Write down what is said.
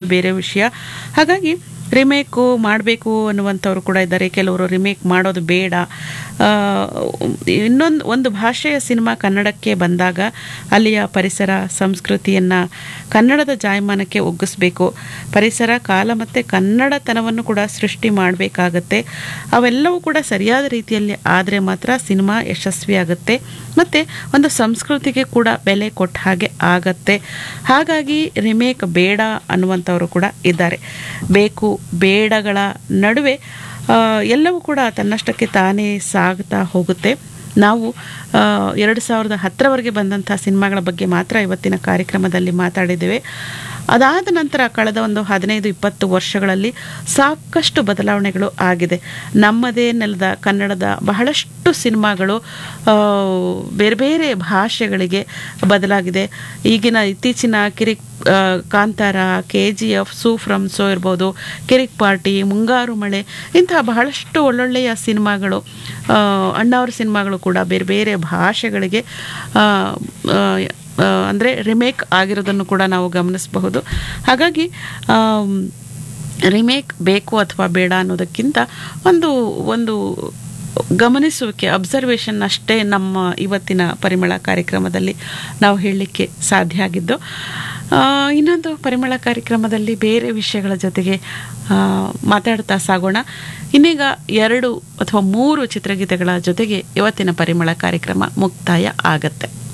ಬೇರೆ ವಿಷಯ ಹಾಗಾಗಿ ರಿಮೇಕು ಮಾಡಬೇಕು ಅನ್ನುವಂಥವ್ರು ಕೂಡ ಇದ್ದಾರೆ ಕೆಲವರು ರಿಮೇಕ್ ಮಾಡೋದು ಬೇಡ ಇನ್ನೊಂದು ಒಂದು ಭಾಷೆಯ ಸಿನಿಮಾ ಕನ್ನಡಕ್ಕೆ ಬಂದಾಗ ಅಲ್ಲಿಯ ಪರಿಸರ ಸಂಸ್ಕೃತಿಯನ್ನು ಕನ್ನಡದ ಜಾಯಮಾನಕ್ಕೆ ಒಗ್ಗಿಸ್ಬೇಕು ಪರಿಸರ ಕಾಲ ಮತ್ತು ಕನ್ನಡತನವನ್ನು ಕೂಡ ಸೃಷ್ಟಿ ಮಾಡಬೇಕಾಗತ್ತೆ ಅವೆಲ್ಲವೂ ಕೂಡ ಸರಿಯಾದ ರೀತಿಯಲ್ಲಿ ಆದರೆ ಮಾತ್ರ ಸಿನಿಮಾ ಯಶಸ್ವಿಯಾಗುತ್ತೆ ಮತ್ತು ಒಂದು ಸಂಸ್ಕೃತಿಗೆ ಕೂಡ ಬೆಲೆ ಕೊಟ್ಟ ಹಾಗೆ ಆಗತ್ತೆ ಹಾಗಾಗಿ ರಿಮೇಕ್ ಬೇಡ ಅನ್ನುವಂಥವರು ಕೂಡ ಇದ್ದಾರೆ ಬೇಕು ಬೇಡಗಳ ನಡುವೆ ಆ, ಎಲ್ಲವೂ ಕೂಡ ತನ್ನಷ್ಟಕ್ಕೆ ತಾನೇ ಸಾಗ್ತಾ ಹೋಗುತ್ತೆ ನಾವು ಆ, ಎರಡು ಸಾವಿರದ ಹತ್ತರವರೆಗೆ ಬಂದಂಥ ಸಿನಿಮಾಗಳ ಬಗ್ಗೆ ಮಾತ್ರ ಇವತ್ತಿನ ಕಾರ್ಯಕ್ರಮದಲ್ಲಿ ಮಾತಾಡಿದ್ದೇವೆ ಅದಾದ ನಂತರ ಕಳೆದ ಒಂದು ಹದಿನೈದು ಇಪ್ಪತ್ತು ವರ್ಷಗಳಲ್ಲಿ ಸಾಕಷ್ಟು ಬದಲಾವಣೆಗಳು ಆಗಿದೆ ನಮ್ಮದೇ ನೆಲದ ಕನ್ನಡದ ಬಹಳಷ್ಟು ಸಿನಿಮಾಗಳು ಆ, ಬೇರೆ ಬೇರೆ ಭಾಷೆಗಳಿಗೆ ಬದಲಾಗಿದೆ ಈಗಿನ ಇತ್ತೀಚಿನ ಕಿರಿಕ್ ಆ, ಕಾಂತಾರ ಕೆ ಜಿ ಎಫ್ ಸೂಫ್ರಮ್ ಸೋ ಇರ್ಬೋದು ಕಿರಿಕ್ ಪಾರ್ಟಿ ಮುಂಗಾರು ಮಳೆ ಇಂತಹ ಬಹಳಷ್ಟು ಒಳ್ಳೊಳ್ಳೆಯ ಸಿನಿಮಾಗಳು ಆ, ಅಣ್ಣಾವ್ರ ಸಿನಿಮಾಗಳು ಕೂಡ ಬೇರೆ ಬೇರೆ ಭಾಷೆಗಳಿಗೆ ಆ, ಆ, ಅಂದರೆ ರಿಮೇಕ್ ಆಗಿರೋದನ್ನು ಕೂಡ ನಾವು ಗಮನಿಸಬಹುದು ಹಾಗಾಗಿ ಆಮ್, ರಿಮೇಕ್ ಬೇಕು ಅಥವಾ ಬೇಡ ಅನ್ನೋದಕ್ಕಿಂತ ಒಂದು ಒಂದು ಗಮನಿಸುವಿಕೆ ಅಬ್ಸರ್ವೇಷನ್ ಅಷ್ಟೇ ನಮ್ಮ ಇವತ್ತಿನ ಪರಿಮಳ ಕಾರ್ಯಕ್ರಮದಲ್ಲಿ ನಾವು ಹೇಳಲಿಕ್ಕೆ ಸಾಧ್ಯ ಆಗಿದ್ದು ಆ, ಇನ್ನೊಂದು ಪರಿಮಳ ಕಾರ್ಯಕ್ರಮದಲ್ಲಿ ಬೇರೆ ವಿಷಯಗಳ ಜೊತೆಗೆ ಆ, ಮಾತಾಡ್ತಾ ಸಾಗೋಣ ಇನ್ನೀಗ ಎರಡು ಅಥವಾ ಮೂರು ಚಿತ್ರಗೀತೆಗಳ ಜೊತೆಗೆ ಇವತ್ತಿನ ಪರಿಮಳ ಕಾರ್ಯಕ್ರಮ ಮುಕ್ತಾಯ ಆಗತ್ತೆ